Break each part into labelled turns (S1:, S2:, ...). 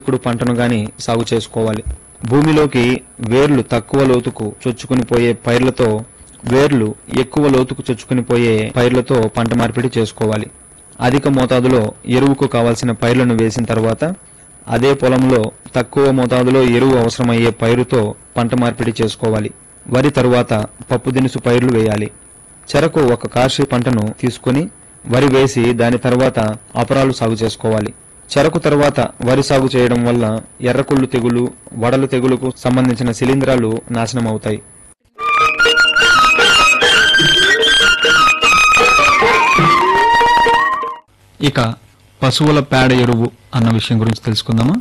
S1: ఇప్పుడు పంటను గాని సాగు చేసుకోవాలి భూమిలోకి వేర్లు తక్కువ లోతుకు చొచ్చుకుని పోయే పైర్లతో వేర్లు ఎక్కువ లోతుకు చొచ్చుకుని పోయే పైర్లతో పంట మార్పిడి చేసుకోవాలి అధిక మోతాదులో ఎరువుకు కావాల్సిన పైర్లను వేసిన తర్వాత అదే పొలంలో తక్కువ మోతాదులో ఎరువు అవసరమయ్యే పైరుతో పంట మార్పిడి చేసుకోవాలి వరి తరువాత పప్పు దినుసు పైర్లు వేయాలి చెరకు ఒక కార్షి పంటను తీసుకుని వరి వేసి దాని తర్వాత అపరాలు సాగు చేసుకోవాలి చెరకు తర్వాత వరి సాగు చేయడం వల్ల ఎర్రకుళ్ళు తెగులు వడలు తెగులుకు సంబంధించిన శిలీంధ్రాలు నాశనం అవుతాయి
S2: ఇక పశువుల పేడ ఎరువు అన్న విషయం గురించి తెలుసుకుందామా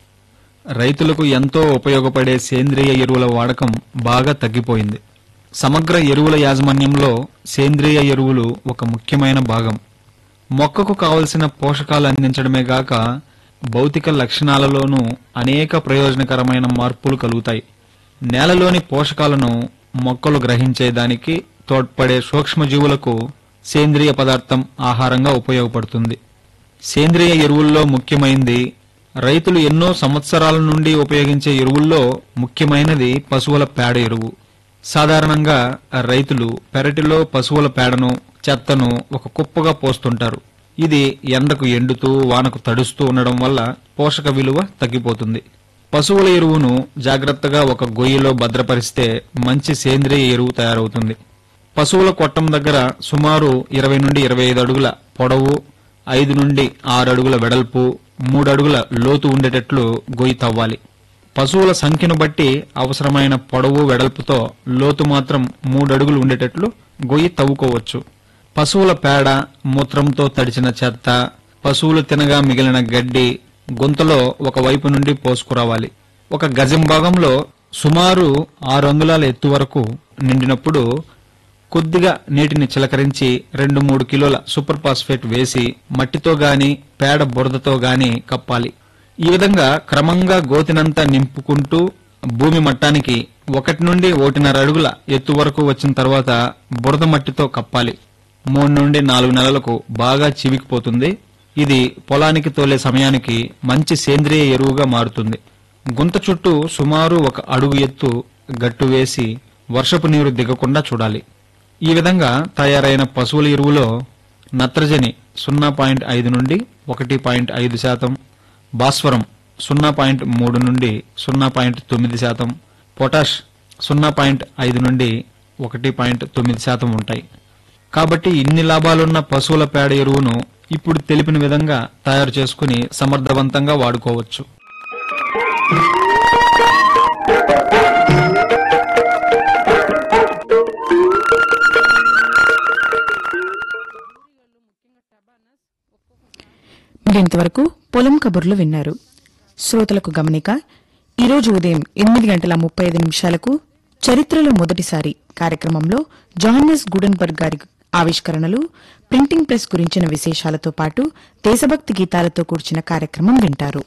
S2: రైతులకు ఎంతో ఉపయోగపడే సేంద్రియ ఎరువుల వాడకం బాగా తగ్గిపోయింది సమగ్ర ఎరువుల యాజమాన్యంలో సేంద్రియ ఎరువులు ఒక ముఖ్యమైన భాగం మొక్కకు కావలసిన పోషకాలు అందించడమే గాక భౌతిక లక్షణాలలోనూ అనేక ప్రయోజనకరమైన మార్పులు కలుగుతాయి నేలలోని పోషకాలను మొక్కలు గ్రహించేదానికి తోడ్పడే సూక్ష్మజీవులకు సేంద్రియ పదార్థం ఆహారంగా ఉపయోగపడుతుంది సేంద్రియ ఎరువుల్లో ముఖ్యమైనది రైతులు ఎన్నో సంవత్సరాల నుండి ఉపయోగించే ఎరువుల్లో ముఖ్యమైనది పశువుల పేడ ఎరువు సాధారణంగా రైతులు పెరటిలో పశువుల పేడను చెత్తను ఒక కుప్పగా పోస్తుంటారు ఇది ఎండకు ఎండుతూ వానకు తడుస్తూ ఉండడం వల్ల పోషక విలువ తగ్గిపోతుంది పశువుల ఎరువును జాగ్రత్తగా ఒక గొయ్యిలో భద్రపరిస్తే మంచి సేంద్రియ ఎరువు తయారవుతుంది పశువుల కొట్టం దగ్గర సుమారు ఇరవై నుండి ఇరవై ఐదు అడుగుల పొడవు ఐదు నుండి ఆరు అడుగుల వెడల్పు మూడు అడుగుల లోతు ఉండేటట్లు గొయ్యి తవ్వాలి పశువుల సంఖ్యను బట్టి అవసరమైన పొడవు వెడల్పుతో లోతు మాత్రం మూడు అడుగులు ఉండేటట్లు గొయ్యి తవ్వుకోవచ్చు పశువుల పేడ మూత్రంతో తడిచిన చెత్త పశువులు తినగా మిగిలిన గడ్డి గుంతలో ఒక వైపు నుండి పోసుకురావాలి ఒక గజం భాగంలో సుమారు ఆరు అంగుళాల ఎత్తు వరకు నిండినప్పుడు కొద్దిగా నీటిని చిలకరించి రెండు మూడు కిలోల సూపర్ ఫాస్ఫేట్ వేసి మట్టితో గాని పేడ బురదతో గాని కప్పాలి ఈ విధంగా క్రమంగా గోతినంతా నింపుకుంటూ భూమి మట్టానికి ఒకటి నుండి ఒకటిన్నర అడుగుల ఎత్తు వరకు వచ్చిన తర్వాత బురద మట్టితో కప్పాలి మూడు నుండి నాలుగు నెలలకు బాగా చివికిపోతుంది ఇది పొలానికి తోలే సమయానికి మంచి సేంద్రియ ఎరువుగా మారుతుంది గుంత చుట్టూ సుమారు ఒక అడుగు ఎత్తు గట్టు వేసి వర్షపు నీరు దిగకుండా చూడాలి ఈ విధంగా తయారైన పశువుల ఎరువులో నత్రజని సున్నా పాయింట్ ఐదు నుండి ఒకటి పాయింట్ ఐదు శాతం భాస్వరం సున్నా పాయింట్ మూడు నుండి సున్నా పాయింట్ తొమ్మిది శాతం పొటాష్ సున్నా పాయింట్ ఐదు నుండి ఒకటి పాయింట్ తొమ్మిది శాతం ఉంటాయి కాబట్టి ఇన్ని లాభాలున్న పశువుల పేడ ఎరువును ఇప్పుడు తెలిపిన విధంగా తయారు చేసుకుని సమర్థవంతంగా వాడుకోవచ్చు
S3: మీరు ఇంతవరకు పొలం కబుర్లు విన్నారు శ్రోతలకు గమనిక ఈరోజు ఉదయం ఎనిమిది గంటల ముప్పై ఐదు నిమిషాలకు చరిత్రలో మొదటిసారి కార్యక్రమంలో జోహన్నెస్ గుడెన్బర్గ్ గారి ఆవిష్కరణలు ప్రింటింగ్ ప్రెస్ గురించిన విశేషాలతో పాటు దేశభక్తి గీతాలతో కూర్చిన కార్యక్రమం వింటారు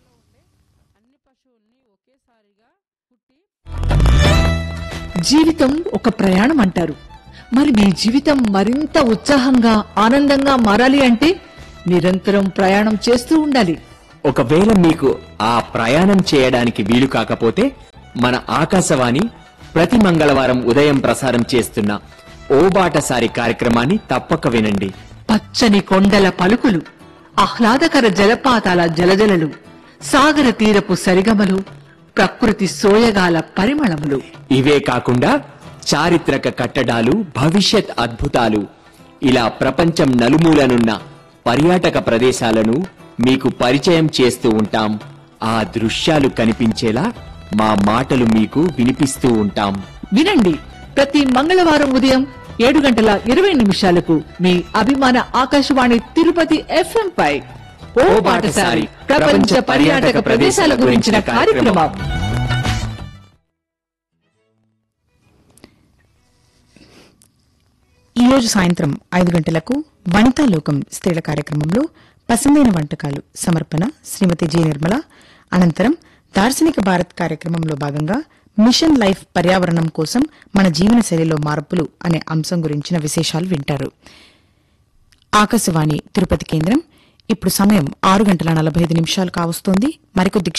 S4: జీవితం ఒక ప్రయాణం అంటారు మరి మీ జీవితం మరింత ఉత్సాహంగా ఆనందంగా మారాలి అంటే నిరంతరం ప్రయాణం చేస్తూ ఉండాలి
S5: ఒకవేళ మీకు ఆ ప్రయాణం చేయడానికి వీలు కాకపోతే మన ఆకాశవాణి ప్రతి మంగళవారం ఉదయం ప్రసారం చేస్తున్న ఓ బాటసారి కార్యక్రమాన్ని తప్పక వినండి
S4: పచ్చని కొండల పలుకులు ఆహ్లాదకర జలపాతాల జలజలలు సాగర తీరపు సరిగమలు ప్రకృతి సోయగాల పరిమళములు
S5: ఇవే కాకుండా చారిత్రక కట్టడాలు భవిష్యత్ అద్భుతాలు ఇలా ప్రపంచం నలుమూలనున్న పర్యాటక ప్రదేశాలను మీకు పరిచయం చేస్తూ ఉంటాం ఆ దృశ్యాలు కనిపించేలా మా మాటలు మీకు వినిపిస్తూ ఉంటాం
S4: వినండి ప్రతి మంగళవారం ఉదయం ఏడు గంటల ఇరవై నిమిషాలకు మీ అభిమాన ఆకాశవాణి తిరుపతి ఎఫ్ఎం పై ఓ పాటసారి ప్రపంచ పర్యాటక ప్రదేశాల గురించిన కార్యక్రమం
S3: ఈ రోజు సాయంత్రం ఐదు గంటలకు వనితా లోకం స్త్రీల కార్యక్రమంలో పసందైన వంటకాలు సమర్పణ శ్రీమతి జి నిర్మల అనంతరం దార్శనిక భారత్ కార్యక్రమంలో భాగంగా మిషన్ లైఫ్ పర్యావరణం కోసం మన జీవన శైలిలో మార్పులు అనే అంశం గురించిన విశేషాలు వింటారు ఆకాశవాణి తిరుపతి కేంద్రం ఇప్పుడు సమయం ఆరు గంటల నలభై ఐదు నిమిషాలు కావస్తోంది మరికొద్ది